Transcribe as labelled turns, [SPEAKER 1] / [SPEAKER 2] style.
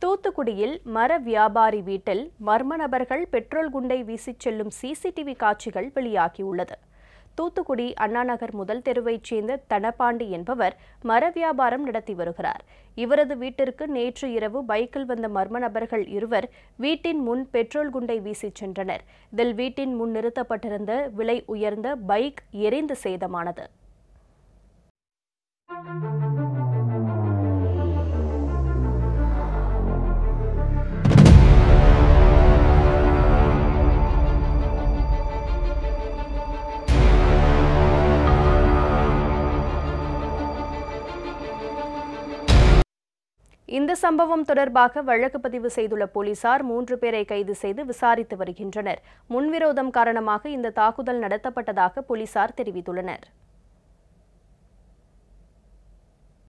[SPEAKER 1] தூத்துக்குடியில் மர வியாபாரி வீட்டில் மர்ம நபர்கள் பெட்ரோல் குண்டை வீசிச் செல்லும் சிசிடிவி காட்சிகள் வெளியாகியுள்ளது தூத்துக்குடி அண்ணாநகர் முதல் தெருவைச் சேர்ந்த தனபாண்டி என்பவர் மர வியாபாரம் நடத்தி வருகிறார் இவரது வீட்டிற்கு நேற்று இரவு பைக்கில் வந்த மர்ம நபர்கள் இருவர் வீட்டின் முன் பெட்ரோல் குண்டை வீசிச் சென்றனர் இதில் வீட்டின் முன் நிறுத்தப்பட்டிருந்த விலை உயர்ந்த பைக் எரிந்து சேதமானது இந்த சம்பவம் தொடர்பாக வழக்கு பதிவு செய்துள்ள போலீசார் மூன்று பேரை கைது செய்து விசாரித்து வருகின்றனர் முன்விரோதம் காரணமாக இந்த தாக்குதல் நடத்தப்பட்டதாக போலீசார் தெரிவித்துள்ளனர்